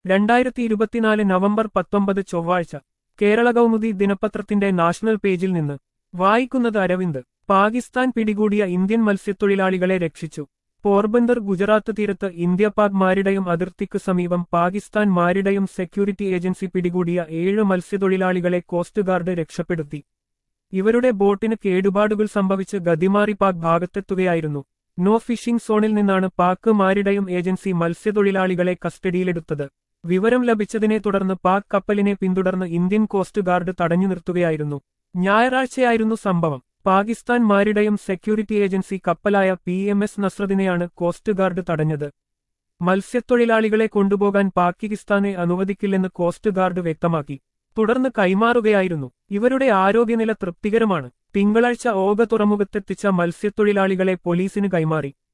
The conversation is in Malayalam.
രണ്ടായിരത്തി ഇരുപത്തിനാല് നവംബർ പത്തൊമ്പത് ചൊവ്വാഴ്ച കേരള കൗമുദി ദിനപത്രത്തിന്റെ നാഷണൽ പേജിൽ നിന്ന് വായിക്കുന്നത് അരവിന്ദ് പാകിസ്ഥാൻ പിടികൂടിയ ഇന്ത്യൻ മത്സ്യത്തൊഴിലാളികളെ രക്ഷിച്ചു പോർബന്ദർ ഗുജറാത്ത് തീരത്ത് ഇന്ത്യ പാക് മാരിടയും അതിർത്തിക്ക് സമീപം പാകിസ്ഥാൻ മാരിടയും സെക്യൂരിറ്റി ഏജൻസി പിടികൂടിയ ഏഴ് മത്സ്യത്തൊഴിലാളികളെ കോസ്റ്റ് ഗാർഡ് രക്ഷപ്പെടുത്തി ഇവരുടെ ബോട്ടിന് കേടുപാടുകൾ സംഭവിച്ച് ഗതിമാറി പാക് ഭാഗത്തെത്തുകയായിരുന്നു നോ ഫിഷിംഗ് സോണിൽ നിന്നാണ് പാക് മാരിടയും ഏജൻസി മത്സ്യത്തൊഴിലാളികളെ കസ്റ്റഡിയിലെടുത്തത് വിവരം ലഭിച്ചതിനെ തുടർന്ന് പാക് കപ്പലിനെ പിന്തുടർന്ന് ഇന്ത്യൻ കോസ്റ്റ് ഗാർഡ് തടഞ്ഞു നിർത്തുകയായിരുന്നു ഞായറാഴ്ചയായിരുന്നു സംഭവം പാകിസ്ഥാൻ മാരിടയും സെക്യൂരിറ്റി ഏജൻസി കപ്പലായ പി എം എസ് നസ്രദിനെയാണ് കോസ്റ്റ് ഗാർഡ് തടഞ്ഞത് മത്സ്യത്തൊഴിലാളികളെ കൊണ്ടുപോകാൻ പാകിസ്ഥാനെ അനുവദിക്കില്ലെന്ന് കോസ്റ്റ് ഗാർഡ് വ്യക്തമാക്കി തുടർന്ന് കൈമാറുകയായിരുന്നു ഇവരുടെ ആരോഗ്യനില തൃപ്തികരമാണ് തിങ്കളാഴ്ച ഓഗ തുറമുഖത്തെത്തിച്ച മത്സ്യത്തൊഴിലാളികളെ പോലീസിന് കൈമാറി